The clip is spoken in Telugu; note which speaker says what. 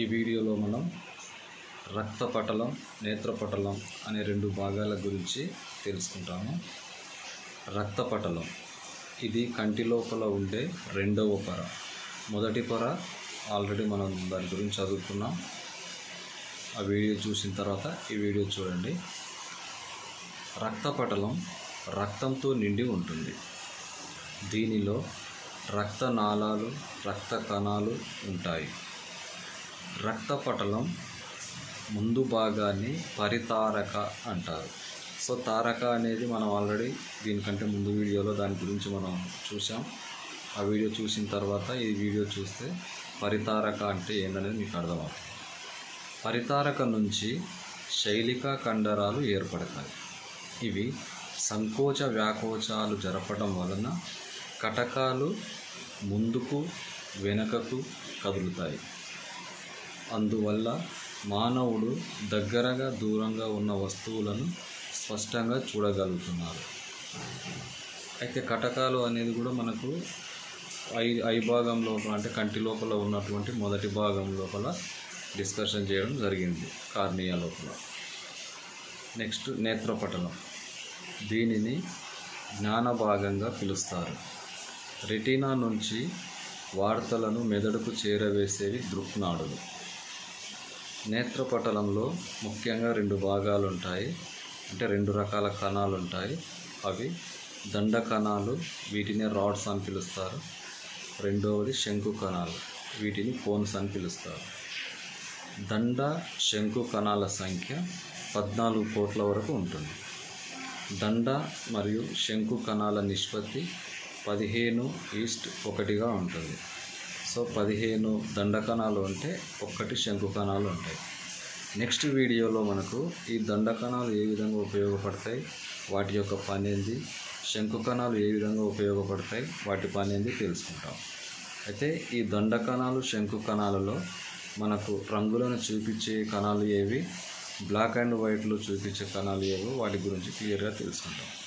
Speaker 1: ఈ వీడియోలో మనం రక్తపటలం నేత్రపటలం అనే రెండు భాగాల గురించి తెలుసుకుంటాము రక్తపటలం ఇది కంటి లోపల ఉండే రెండవ పొర మొదటి పొర ఆల్రెడీ మనం దాని గురించి చదువుకున్నాం ఆ వీడియో చూసిన తర్వాత ఈ వీడియో చూడండి రక్తపటలం రక్తంతో నిండి ఉంటుంది దీనిలో రక్తనాళాలు రక్త కణాలు ఉంటాయి రక్తపటలం ముందు భాగాన్ని పరితారక అంటారు సో తారక అనేది మనం ఆల్రెడీ దీనికంటే ముందు వీడియోలో దాని గురించి మనం చూసాం ఆ వీడియో చూసిన తర్వాత ఈ వీడియో చూస్తే పరితారక అంటే ఏంటనేది మీకు అర్థమవుతుంది పరితారక నుంచి శైలికా కండరాలు ఏర్పడతాయి ఇవి సంకోచ వ్యాకోచాలు జరపడం వలన కటకాలు ముందుకు వెనుకకు కదులుతాయి అందువల్ల మానవుడు దగ్గరగా దూరంగా ఉన్న వస్తువులను స్పష్టంగా చూడగలుగుతున్నారు అయితే కటకాలు అనేది కూడా మనకు ఐ ఐ భాగం లోపల అంటే కంటి లోపల ఉన్నటువంటి మొదటి భాగం లోపల డిస్కషన్ చేయడం జరిగింది కార్నియా లోపల నెక్స్ట్ నేత్రపటలం దీనిని జ్ఞాన భాగంగా పిలుస్తారు రెటీనా నుంచి వార్తలను మెదడుకు చేరవేసేవి దృక్నాడులు నేత్రపటలంలో ముఖ్యంగా రెండు భాగాలు ఉంటాయి అంటే రెండు రకాల కణాలు ఉంటాయి అవి దండ కణాలు వీటిని రాడ్స్ అని పిలుస్తారు రెండవది శంకు కణాలు వీటిని కోన్స్ అని పిలుస్తారు దండ శంకు కణాల సంఖ్య పద్నాలుగు కోట్ల వరకు ఉంటుంది దండ మరియు శంకు కణాల నిష్పత్తి పదిహేను ఈస్ట్ ఒకటిగా ఉంటుంది సో పదిహేను దండ కణాలు ఉంటే ఒక్కటి శంకు కణాలు ఉంటాయి నెక్స్ట్ వీడియోలో మనకు ఈ దండ కణాలు ఏ విధంగా ఉపయోగపడతాయి వాటి యొక్క పని ఏంది శంకు కణాలు ఏ విధంగా ఉపయోగపడతాయి వాటి పని ఏంది తెలుసుకుంటాం అయితే ఈ దండ కణాలు శంకు కణాలలో మనకు రంగులను చూపించే కణాలు ఏవి బ్లాక్ అండ్ వైట్లో చూపించే కణాలు ఏవో వాటి గురించి క్లియర్గా తెలుసుకుంటాం